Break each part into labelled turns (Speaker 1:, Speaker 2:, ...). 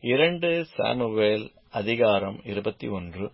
Speaker 1: இரண்டு சாமுவேல் அதிகாரம் இருபத்தி ஒன்று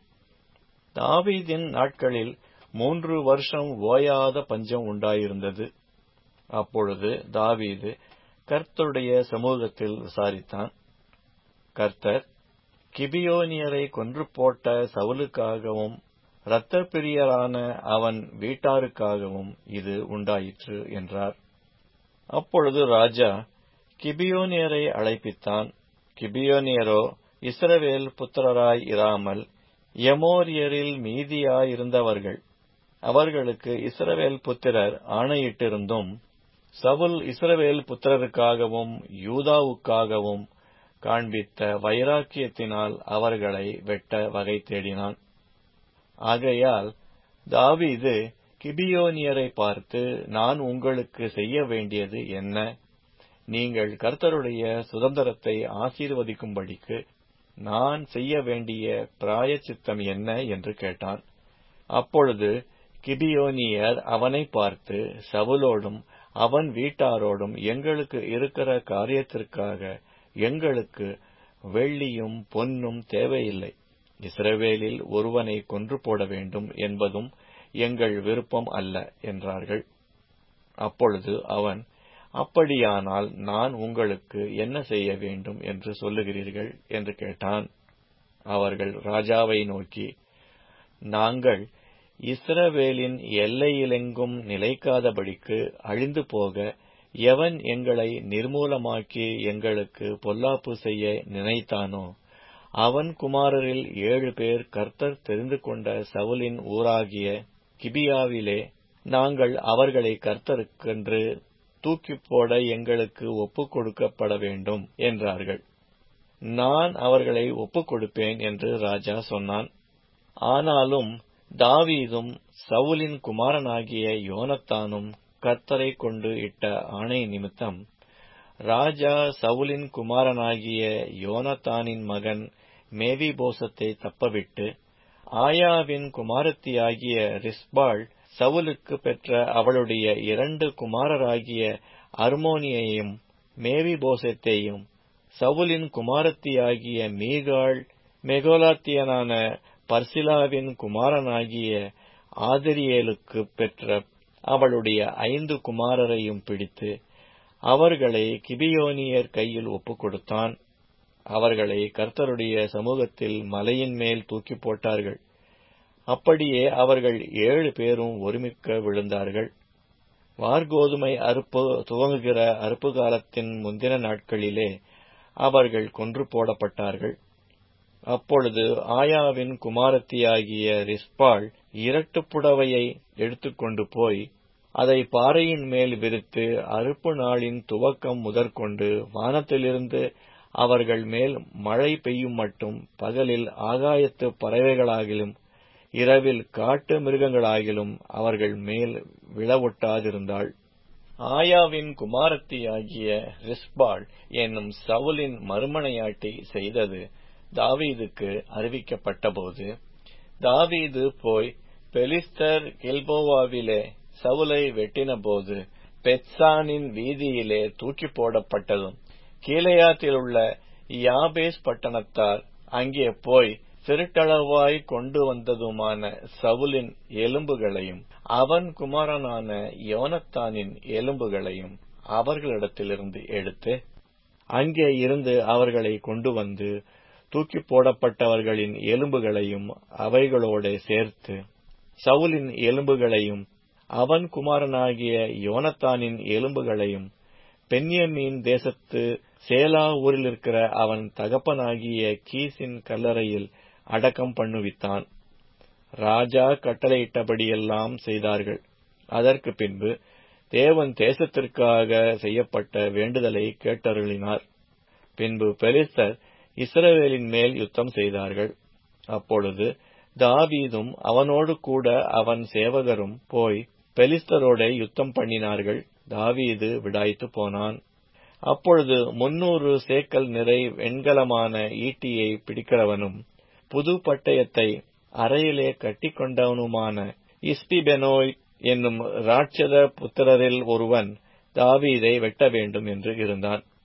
Speaker 1: தாவீதின் நாட்களில் மூன்று வருஷம் ஓயாத பஞ்சம் உண்டாயிருந்தது அப்பொழுது தாவீது கர்த்தருடைய சமூகத்தில் விசாரித்தான் கர்த்தர் கிபியோனியரை கொன்று போட்ட சவுலுக்காகவும் இரத்தப்பிரியரான அவன் வீட்டாருக்காகவும் இது உண்டாயிற்று என்றார் அப்பொழுது ராஜா கிபியோனியரை அழைப்பித்தான் கிபியோனியரோ இஸ்ரவேல் புத்திரராய் இராமல் எமோரியரில் மீதியாயிருந்தவர்கள் அவர்களுக்கு இஸ்ரவேல் புத்திரர் ஆணையிட்டிருந்தும் சவுல் இஸ்ரவேல் புத்திரருக்காகவும் யூதாவுக்காகவும் காண்பித்த வைராக்கியத்தினால் அவர்களை வெட்ட வகை தேடினான் ஆகையால் தாவீது கிபியோனியரை பார்த்து நான் உங்களுக்கு செய்ய வேண்டியது என்ன நீங்கள் கர்த்தருடைய சுதந்திரத்தை ஆசீர்வதிக்கும்படிக்கு நான் செய்ய வேண்டிய பிராயச்சித்தம் என்ன என்று கேட்டான் அப்பொழுது கிபியோனியர் அவனை பார்த்து சவுலோடும் அவன் வீட்டாரோடும் எங்களுக்கு இருக்கிற காரியத்திற்காக எங்களுக்கு வெள்ளியும் பொன்னும் தேவையில்லை இஸ்ரவேலில் ஒருவனை கொன்று போட வேண்டும் என்பதும் எங்கள் விருப்பம் அல்ல என்றார்கள் அப்பொழுது அவன் அப்படியானால் நான் உங்களுக்கு என்ன செய்ய வேண்டும் என்று சொல்லுகிறீர்கள் என்று கேட்டான் அவர்கள் ராஜாவை நோக்கி நாங்கள் இஸ்ரவேலின் எல்லையிலெங்கும் நிலைக்காதபடிக்கு அழிந்து போக எவன் எங்களை நிர்மூலமாக்கி எங்களுக்கு பொல்லாப்பு செய்ய நினைத்தானோ அவன் குமாரரில் ஏழு பேர் கர்த்தர் தெரிந்து கொண்ட சவுலின் ஊராகிய கிபியாவிலே நாங்கள் அவர்களை கர்த்தருக்கென்று தூக்கி போட எங்களுக்கு ஒப்புக் கொடுக்கப்பட வேண்டும் என்றார்கள் நான் அவர்களை ஒப்புக் கொடுப்பேன் என்று ராஜா சொன்னான் ஆனாலும் தாவீதும் சவுலின் குமாரனாகிய யோனத்தானும் கர்த்தரை கொண்டு இட்ட ஆணை நிமித்தம் ராஜா சவுலின் குமாரனாகிய யோனத்தானின் மகன் மேவிபோசத்தை தப்பவிட்டு ஆயாவின் குமாரத்தியாகிய ரிஸ்பாள் சவுலுக்கு பெற்ற அவளுடைய இரண்டு குமாரராகிய அர்மோனியையும் மேவிபோசத்தையும் சவுலின் குமாரத்தியாகிய மீகாள் மெகோலாத்தியனான பர்சிலாவின் குமாரனாகிய ஆதிரியேலுக்கு பெற்ற அவளுடைய ஐந்து குமாரரையும் பிடித்து அவர்களை கிபியோனியர் கையில் ஒப்புக் கொடுத்தான் அவர்களை கர்த்தருடைய சமூகத்தில் மலையின் மேல் தூக்கி போட்டார்கள் அப்படியே அவர்கள் ஏழு பேரும் ஒருமிக்க விழுந்தார்கள் வார்கோதுமை அறுப்பு துவங்குகிற அறுப்பு காலத்தின் முந்தின நாட்களிலே அவர்கள் கொன்று போடப்பட்டார்கள் அப்பொழுது ஆயாவின் குமாரத்தியாகிய ரிஸ்பாள் இரட்டு புடவையை எடுத்துக்கொண்டு போய் அதை பாறையின் மேல் விரித்து அறுப்பு நாளின் துவக்கம் முதற்கொண்டு வானத்திலிருந்து அவர்கள் மேல் மழை பெய்யும் மட்டும் பகலில் ஆகாயத்து பறவைகளாகிலும் இரவில் காட்டு மிருகங்களாகிலும் அவர்கள் மேல் விழவொட்டாதிருந்தாள் ஆயாவின் குமாரத்தியாகிய ரிஸ்பாள் என்னும் சவுலின் மறுமனையாட்டி செய்தது தாவீதுக்கு அறிவிக்கப்பட்டபோது தாவீது போய் பெலிஸ்தர் கில்போவாவிலே சவுலை வெட்டினபோது பெட்சானின் வீதியிலே தூக்கி போடப்பட்டதும் கீழையாத்திலுள்ள யாபேஸ் பட்டணத்தார் அங்கே போய் திருட்டளவாய் கொண்டு வந்ததுமான சவுலின் எலும்புகளையும் அவன் குமாரனான யோனத்தானின் எலும்புகளையும் அவர்களிடத்திலிருந்து எடுத்து அங்கே இருந்து அவர்களை கொண்டு வந்து தூக்கி போடப்பட்டவர்களின் எலும்புகளையும் அவைகளோட சேர்த்து சவுலின் எலும்புகளையும் அவன் குமாரனாகிய யோனத்தானின் எலும்புகளையும் பென்யமீன் தேசத்து சேலா ஊரில் இருக்கிற அவன் தகப்பனாகிய கீசின் கல்லறையில் அடக்கம் பண்ணுவித்தான் ராஜா கட்டளையிட்டபடியெல்லாம் செய்தார்கள் அதற்கு பின்பு தேவன் தேசத்திற்காக செய்யப்பட்ட வேண்டுதலை கேட்டருளினார் பின்பு பெலிஸ்தர் இஸ்ரவேலின் மேல் யுத்தம் செய்தார்கள் அப்பொழுது தாவீதும் அவனோடு கூட அவன் சேவகரும் போய் பெலிஸ்தரோட யுத்தம் பண்ணினார்கள் தாவீது விடாய்த்து போனான் அப்பொழுது முன்னூறு சேக்கல் நிறை வெண்கலமான ஈட்டியை பிடிக்கிறவனும் புது பட்டயத்தை அறையிலே கட்டிக்கொண்டவனுமான இஸ்பிபெனோய் என்னும் ராட்சத புத்திரரில் ஒருவன் தாவீதை வெட்ட வேண்டும் என்று இருந்தான்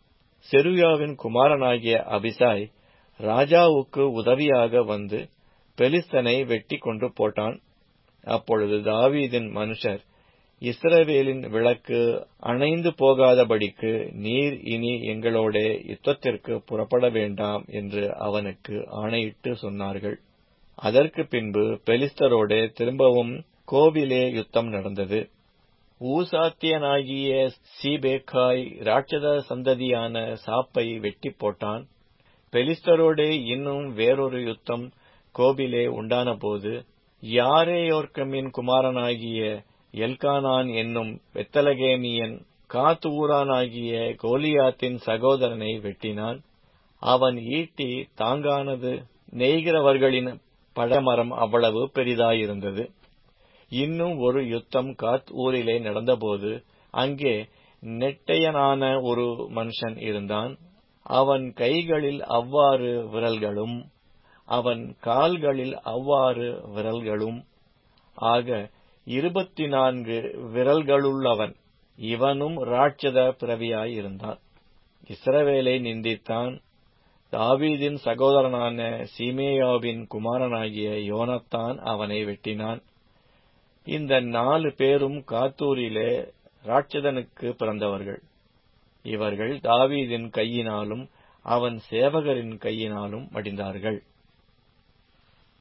Speaker 1: செருயாவின் குமாரனாகிய அபிசாய் ராஜாவுக்கு உதவியாக வந்து பெலிஸ்தனை வெட்டி கொண்டு போட்டான் அப்பொழுது தாவீதின் மனுஷர் இஸ்ரவேலின் விளக்கு அணைந்து போகாதபடிக்கு நீர் இனி எங்களோடே யுத்தத்திற்கு புறப்பட வேண்டாம் என்று அவனுக்கு ஆணையிட்டு சொன்னார்கள் அதற்கு பின்பு பெலிஸ்தரோடே திரும்பவும் கோவிலே யுத்தம் நடந்தது ஊசாத்தியனாகிய சீபேக்காய் ராட்சத சந்ததியான சாப்பை வெட்டி போட்டான் பெலிஸ்தரோடே இன்னும் வேறொரு யுத்தம் கோபிலே உண்டானபோது யாரேயோர்க்கமின் குமாரனாகிய எல்கானான் என்னும் பெத்தலகேமியன் காத் ஊரானாகிய கோலியாத்தின் சகோதரனை வெட்டினான் அவன் ஈட்டி தாங்கானது நெய்கிறவர்களின் பழமரம் அவ்வளவு பெரிதாயிருந்தது இன்னும் ஒரு யுத்தம் காத் ஊரிலே நடந்தபோது அங்கே நெட்டையனான ஒரு மனுஷன் இருந்தான் அவன் கைகளில் அவ்வாறு விரல்களும் அவன் கால்களில் அவ்வாறு விரல்களும் ஆக இருபத்தி நான்கு விரல்களுள்ளவன் இவனும் ராட்சத பிறவியாயிருந்தான் இஸ்ரவேலை நிந்தித்தான் தாவீதின் சகோதரனான சீமேயாவின் குமாரனாகிய யோனத்தான் அவனை வெட்டினான் இந்த நாலு பேரும் காத்தூரிலே ராட்சதனுக்கு பிறந்தவர்கள் இவர்கள் தாவீதின் கையினாலும் அவன் சேவகரின் கையினாலும் மடிந்தார்கள்